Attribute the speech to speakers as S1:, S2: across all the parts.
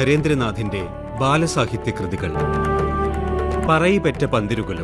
S1: നരേന്ദ്രനാഥിന്റെ ബാലസാഹിത്യ കൃതികൾ പറയിപെറ്റ പന്തിരുകുലം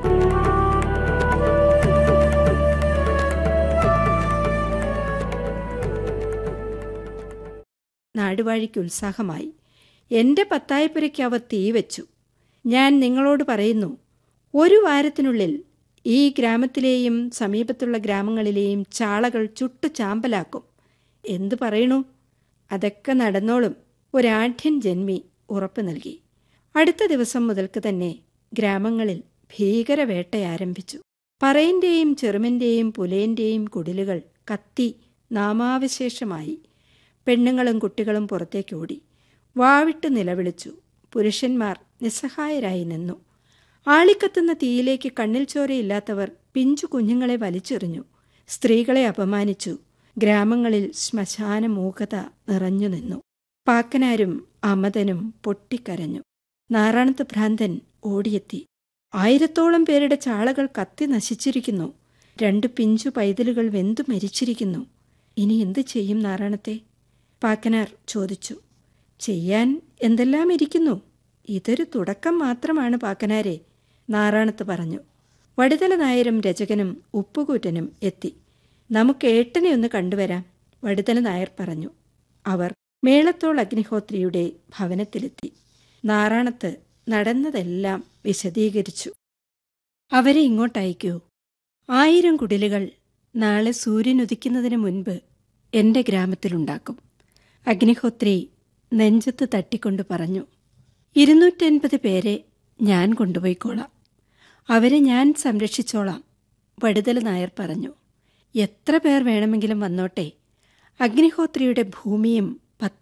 S2: നാടുവാഴിക്ക് ഉത്സാഹമായി എന്റെ പത്തായപ്പുരയ്ക്ക് അവ തീ വെച്ചു ഞാൻ നിങ്ങളോട് പറയുന്നു ഒരു വാരത്തിനുള്ളിൽ ഈ ഗ്രാമത്തിലെയും സമീപത്തുള്ള ഗ്രാമങ്ങളിലെയും ചാളകൾ ചുട്ടു ചാമ്പലാക്കും എന്തു പറയണു അതൊക്കെ നടന്നോളും ഒരാഠ്യൻ ജന്മി ഉറപ്പു നൽകി അടുത്ത ദിവസം മുതൽക്ക് തന്നെ ഗ്രാമങ്ങളിൽ ഭീകരവേട്ട ആരംഭിച്ചു പറയിന്റെയും ചെറുമന്റെയും പുലയന്റെയും കുടിലുകൾ കത്തി നാമാവശേഷമായി പെണ്ണുങ്ങളും കുട്ടികളും പുറത്തേക്ക് ഓടി വാവിട്ട് നിലവിളിച്ചു പുരുഷന്മാർ നിസ്സഹായരായി നിന്നു ആളിക്കത്തുന്ന തീയിലേക്ക് കണ്ണിൽ ചോരയില്ലാത്തവർ പിഞ്ചു കുഞ്ഞുങ്ങളെ വലിച്ചെറിഞ്ഞു സ്ത്രീകളെ അപമാനിച്ചു ഗ്രാമങ്ങളിൽ ശ്മശാന മൂകത നിറഞ്ഞു നിന്നു പാക്കനാരും അമതനും പൊട്ടിക്കരഞ്ഞു നാറാണത്ത് ഭ്രാന്തൻ ഓടിയെത്തി ആയിരത്തോളം പേരുടെ ചാളകൾ കത്തി നശിച്ചിരിക്കുന്നു രണ്ടു പിഞ്ചു പൈതലുകൾ വെന്തു മരിച്ചിരിക്കുന്നു ഇനി എന്തു ചെയ്യും നാറാണത്തെ പാക്കനാർ ചോദിച്ചു ചെയ്യാൻ എന്തെല്ലാം ഇരിക്കുന്നു ഇതൊരു തുടക്കം മാത്രമാണ് പാക്കനാരെ നാറാണത്ത് പറഞ്ഞു വടുതല നായരും രചകനും ഉപ്പുകൂറ്റനും എത്തി നമുക്ക് ഏട്ടനെ ഒന്ന് കണ്ടുവരാം വടുതല നായർ പറഞ്ഞു അവർ മേളത്തോൾ അഗ്നിഹോത്രിയുടെ ഭവനത്തിലെത്തി നാറാണത്ത് നടന്നതെല്ലാം വിശദീകരിച്ചു അവരെ ഇങ്ങോട്ടയക്കൂ ആയിരം കുടിലുകൾ നാളെ സൂര്യൻ ഉദിക്കുന്നതിന് മുൻപ് എന്റെ ഗ്രാമത്തിലുണ്ടാക്കും അഗ്നിഹോത്രി നെഞ്ചത്ത് തട്ടിക്കൊണ്ട് പറഞ്ഞു ഇരുന്നൂറ്റൻപത് പേരെ ഞാൻ കൊണ്ടുപോയിക്കോളാം അവരെ ഞാൻ സംരക്ഷിച്ചോളാം വടുതല നായർ പറഞ്ഞു എത്ര പേർ വേണമെങ്കിലും വന്നോട്ടെ അഗ്നിഹോത്രിയുടെ ഭൂമിയും